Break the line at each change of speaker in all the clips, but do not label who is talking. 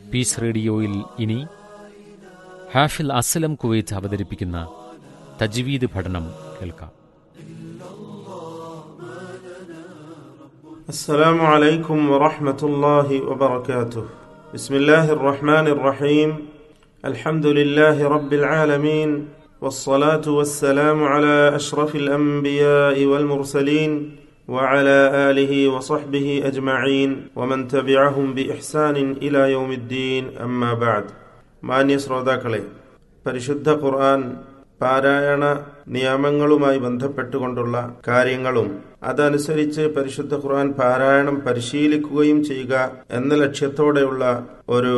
piece റേഡിയോയിൽ ഇനി ഹാഫിൽ അസ്ലം കുവൈത്ത് അവതരിപ്പിക്കുന്ന തജ്വീദ് പഠനം കേൾക്കാം
السلام عليكم ورحمة الله وبركاته بسم الله الرحمن الرحيم الحمد لله رب العالمين والصلاة والسلام على أشرف الأنبياء والمرسلين وعلى آله وصحبه أجمعين ومن تبعهم بإحسان إلى يوم الدين أما بعد മാന്യ ശ്രോതാക്കളെ പരിശുദ്ധ ഖുർആൻ പാരായണ നിയമങ്ങളുമായി ബന്ധപ്പെട്ടുകൊണ്ടുള്ള കാര്യങ്ങളും അതനുസരിച്ച് പരിശുദ്ധ ഖുർആൻ പാരായണം പരിശീലിക്കുകയും ചെയ്യുക എന്ന ലക്ഷ്യത്തോടെയുള്ള ഒരു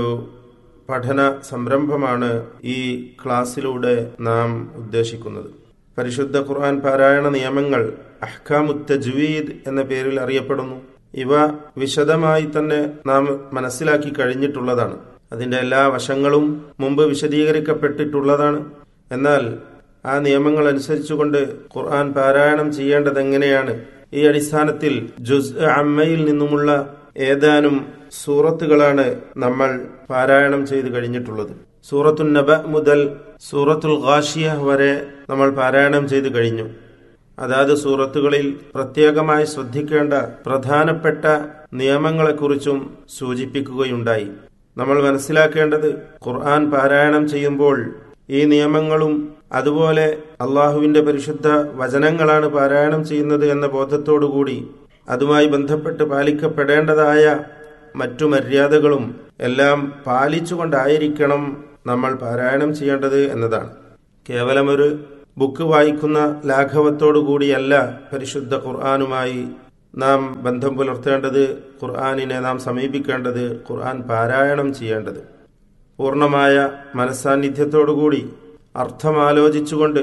പഠന സംരംഭമാണ് ഈ ക്ലാസ്സിലൂടെ നാം ഉദ്ദേശിക്കുന്നത് പരിശുദ്ധ ഖുർആൻ പാരായണ നിയമങ്ങൾ അഹ്കാമുത്തജ്വീദ് എന്ന പേരിൽ അറിയപ്പെടുന്നു ഇവ വിശദമായി തന്നെ നാം മനസ്സിലാക്കി കഴിഞ്ഞിട്ടുള്ളതാണ് അതിന്റെ എല്ലാ വശങ്ങളും മുമ്പ് വിശദീകരിക്കപ്പെട്ടിട്ടുള്ളതാണ് എന്നാൽ ആ നിയമങ്ങൾ അനുസരിച്ചുകൊണ്ട് ഖുർആൻ പാരായണം ചെയ്യേണ്ടത് എങ്ങനെയാണ് ഈ അടിസ്ഥാനത്തിൽ ജുസ് അമ്മയിൽ നിന്നുമുള്ള ഏതാനും സൂറത്തുകളാണ് നമ്മൾ പാരായണം ചെയ്ത് കഴിഞ്ഞിട്ടുള്ളത് സൂറത്തുൽ നബ മുതൽ സൂറത്തുൽ ഗാഷിയ വരെ നമ്മൾ പാരായണം ചെയ്ത് കഴിഞ്ഞു അതാത് സൂറത്തുകളിൽ പ്രത്യേകമായി ശ്രദ്ധിക്കേണ്ട പ്രധാനപ്പെട്ട നിയമങ്ങളെക്കുറിച്ചും സൂചിപ്പിക്കുകയുണ്ടായി നമ്മൾ മനസ്സിലാക്കേണ്ടത് ഖുർആൻ പാരായണം ചെയ്യുമ്പോൾ ഈ നിയമങ്ങളും അതുപോലെ അള്ളാഹുവിന്റെ പരിശുദ്ധ വചനങ്ങളാണ് പാരായണം ചെയ്യുന്നത് എന്ന ബോധത്തോടുകൂടി അതുമായി ബന്ധപ്പെട്ട് പാലിക്കപ്പെടേണ്ടതായ മറ്റു മര്യാദകളും എല്ലാം പാലിച്ചുകൊണ്ടായിരിക്കണം നമ്മൾ പാരായണം ചെയ്യേണ്ടത് എന്നതാണ് കേവലം ഒരു ബുക്ക് വായിക്കുന്ന ലാഘവത്തോടു കൂടിയല്ല പരിശുദ്ധ ഖുർആാനുമായി നാം ബന്ധം പുലർത്തേണ്ടത് ഖുർആാനിനെ നാം സമീപിക്കേണ്ടത് ഖുർആൻ പാരായണം ചെയ്യേണ്ടത് പൂർണ്ണമായ മനസ്സാന്നിധ്യത്തോടുകൂടി അർത്ഥമാലോചിച്ചുകൊണ്ട്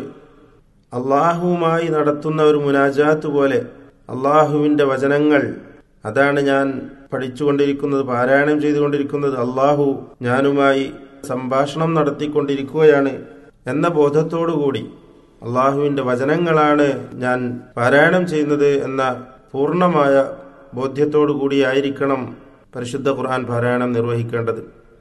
അള്ളാഹുവുമായി നടത്തുന്ന ഒരു മുനാജാത്ത് പോലെ അള്ളാഹുവിന്റെ വചനങ്ങൾ അതാണ് ഞാൻ പഠിച്ചുകൊണ്ടിരിക്കുന്നത് പാരായണം ചെയ്തുകൊണ്ടിരിക്കുന്നത് അള്ളാഹു ഞാനുമായി സംഭാഷണം നടത്തിക്കൊണ്ടിരിക്കുകയാണ് എന്ന ബോധത്തോടുകൂടി അള്ളാഹുവിന്റെ വചനങ്ങളാണ് ഞാൻ പാരായണം ചെയ്യുന്നത് എന്ന പൂർണ്ണമായ ബോധ്യത്തോടു കൂടിയായിരിക്കണം പരിശുദ്ധ ഖുർആൻ പാരായണം നിർവഹിക്കേണ്ടത്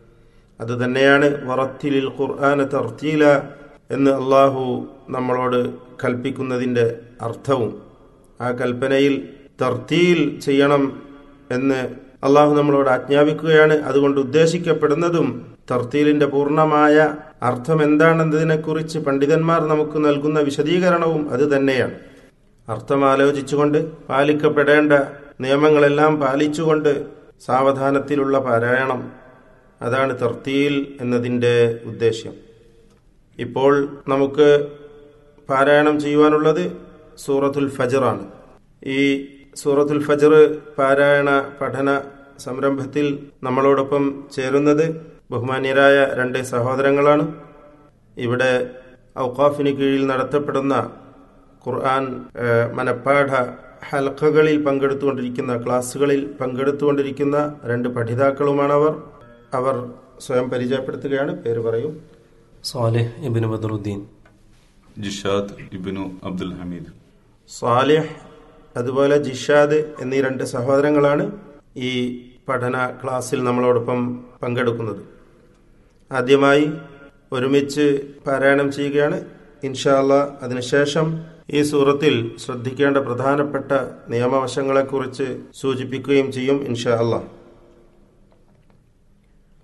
അത് തന്നെയാണ് വറത്തിലിൽ ഖുർആന തർത്തീല എന്ന് അള്ളാഹു നമ്മളോട് കൽപ്പിക്കുന്നതിന്റെ അർത്ഥവും ആ കൽപ്പനയിൽ തർത്തീൽ ചെയ്യണം എന്ന് അള്ളാഹു നമ്മളോട് ആജ്ഞാപിക്കുകയാണ് അതുകൊണ്ട് ഉദ്ദേശിക്കപ്പെടുന്നതും തർത്തീലിന്റെ പൂർണ്ണമായ അർത്ഥം എന്താണെന്നതിനെക്കുറിച്ച് പണ്ഡിതന്മാർ നമുക്ക് നൽകുന്ന വിശദീകരണവും അത് തന്നെയാണ് അർത്ഥം ആലോചിച്ചുകൊണ്ട് പാലിക്കപ്പെടേണ്ട നിയമങ്ങളെല്ലാം പാലിച്ചുകൊണ്ട് സാവധാനത്തിലുള്ള പാരായണം അതാണ് തർത്തീൽ എന്നതിൻ്റെ ഉദ്ദേശ്യം ഇപ്പോൾ നമുക്ക് പാരായണം ചെയ്യുവാനുള്ളത് സൂറത്തുൽ ഫജറാണ് ഈ സൂറത്തുൽ ഫജർ പാരായണ പഠന സംരംഭത്തിൽ നമ്മളോടൊപ്പം ചേരുന്നത് ബഹുമാന്യരായ രണ്ട് സഹോദരങ്ങളാണ് ഇവിടെ ഔഖാഫിന് കീഴിൽ നടത്തപ്പെടുന്ന ഖുർആൻ മനപ്പാഠ ഹൽക്കകളിൽ പങ്കെടുത്തുകൊണ്ടിരിക്കുന്ന ക്ലാസ്സുകളിൽ പങ്കെടുത്തുകൊണ്ടിരിക്കുന്ന രണ്ട് പഠിതാക്കളുമാണ് അവർ അവർ സ്വയം പരിചയപ്പെടുത്തുകയാണ് പേര് പറയും
സാലിഹ് ഇബിന് ബദറുദ്ദീൻ
ജിഷാദ് ഇബിനു അബ്ദുൽ ഹമീദ്
സാലിഹ് അതുപോലെ ജിഷാദ് എന്നീ രണ്ട് സഹോദരങ്ങളാണ് ഈ പഠന ക്ലാസ്സിൽ നമ്മളോടൊപ്പം പങ്കെടുക്കുന്നത് ആദ്യമായി ഒരുമിച്ച് പാരായണം ചെയ്യുകയാണ് ഇൻഷാല്ല അതിനുശേഷം ഈ സൂറത്തിൽ ശ്രദ്ധിക്കേണ്ട പ്രധാനപ്പെട്ട നിയമവശങ്ങളെക്കുറിച്ച് സൂചിപ്പിക്കുകയും ചെയ്യും ഇൻഷാ അള്ളാഹ്